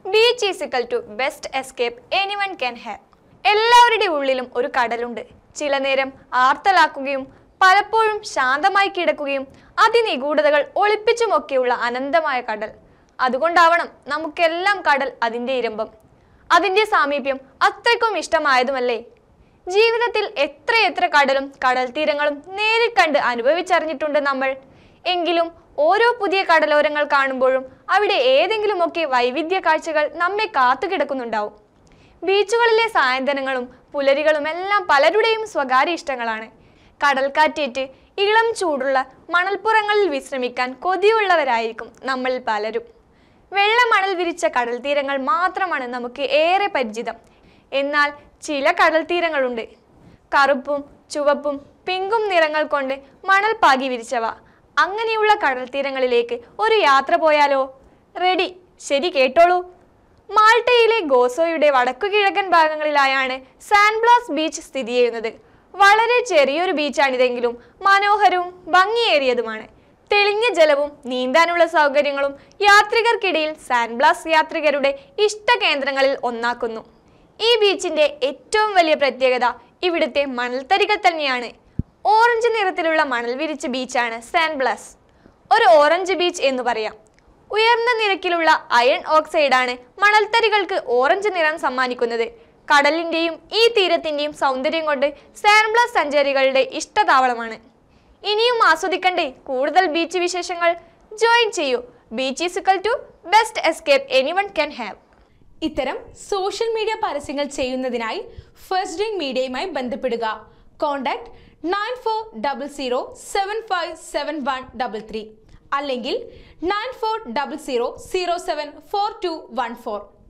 beach is equal to best escape anyone can have എല്ലാവരുടെ ഉള്ളിലും ഒരു കടലുണ്ട് ചില നേരം ആർത്തലാക്കുകയും പലപ്പോഴും ശാന്തമായി കിടക്കുകയും അതിനിഗൂഢതകൾ ഒളിപ്പിച്ചുമൊക്കെയുള്ള അനന്തമായ കടൽ അതുകൊണ്ടാവണം നമുക്കെല്ലാം കടൽ അതിൻ്റെ ഇരമ്പം അതിൻ്റെ സാമീപ്യം അത്രയ്ക്കും ഇഷ്ടമായതുമല്ലേ ജീവിതത്തിൽ എത്രയെത്ര കടലും കടൽ തീരങ്ങളും നേരിൽ കണ്ട് അനുഭവിച്ചറിഞ്ഞിട്ടുണ്ട് നമ്മൾ എങ്കിലും ഓരോ പുതിയ കടലോരങ്ങൾ കാണുമ്പോഴും അവിടെ ഏതെങ്കിലുമൊക്കെ വൈവിധ്യ കാഴ്ചകൾ നമ്മെ കാത്തുകിടക്കുന്നുണ്ടാവും ബീച്ചുകളിലെ സായന്തനങ്ങളും പുലരികളും എല്ലാം പലരുടെയും സ്വകാര്യ ഇഷ്ടങ്ങളാണ് കടൽക്കാറ്റേറ്റ് ഇളം ചൂടുള്ള മണൽപ്പുറങ്ങളിൽ വിശ്രമിക്കാൻ കൊതിയുള്ളവരായിരിക്കും നമ്മളിൽ പലരും വെള്ള മണൽ വിരിച്ച കടൽ തീരങ്ങൾ മാത്രമാണ് നമുക്ക് ഏറെ പരിചിതം എന്നാൽ ചില കടൽ തീരങ്ങളുണ്ട് കറുപ്പും ചുവപ്പും പിങ്കും നിറങ്ങൾ കൊണ്ട് മണൽ പാകി വിരിച്ചവ അങ്ങനെയുള്ള കടൽ തീരങ്ങളിലേക്ക് ഒരു യാത്ര പോയാലോ റെഡി ശരി കേട്ടോളൂ മാൾട്ടയിലെ ഗോസോയുടെ വടക്കുകിഴക്കൻ ഭാഗങ്ങളിലായാണ് സാൻബ്ലാസ് ബീച്ച് സ്ഥിതി ചെയ്യുന്നത് വളരെ ചെറിയൊരു ബീച്ചാണിതെങ്കിലും മനോഹരവും ഭംഗിയേറിയതുമാണ് തെളിഞ്ഞ ജലവും നീന്താനുള്ള സൗകര്യങ്ങളും യാത്രികർക്കിടയിൽ സാൻബ്ലാസ് യാത്രികരുടെ ഇഷ്ട കേന്ദ്രങ്ങളിൽ ഒന്നാക്കുന്നു ഈ ബീച്ചിന്റെ ഏറ്റവും വലിയ പ്രത്യേകത ഇവിടുത്തെ മണൽത്തരികൾ തന്നെയാണ് ഓറഞ്ച് നിറത്തിലുള്ള മണൽ വിരിച്ച ബീച്ചാണ് സാൻബ്ലാസ് ഒരു ഓറഞ്ച് ബീച്ച് എന്ന് പറയാം ഉയർന്ന നിരക്കിലുള്ള അയൺ ഓക്സൈഡാണ് മണൽത്തരികൾക്ക് ഓറഞ്ച് നിറം സമ്മാനിക്കുന്നത് കടലിന്റെയും ഈ തീരത്തിന്റെയും സൗന്ദര്യം കൊണ്ട് സാൻബ്ലാസ് സഞ്ചാരികളുടെ ഇഷ്ടതാവളമാണ് ഇനിയും ആസ്വദിക്കണ്ടേ കൂടുതൽ ബീച്ച് വിശേഷങ്ങൾ ജോയിൻ ചെയ്യൂ beach is equal to best escape anyone can have ഇത്തരം സോഷ്യൽ മീഡിയ പരസ്യങ്ങൾ ചെയ്യുന്നതിനായി ഫസ്റ്റ് ഡ്രിങ്ക് മീഡിയയുമായി ബന്ധപ്പെടുക contact nine four double zero seven five seven one double three അല്ലെങ്കിൽ nine four double zero zero seven four two one four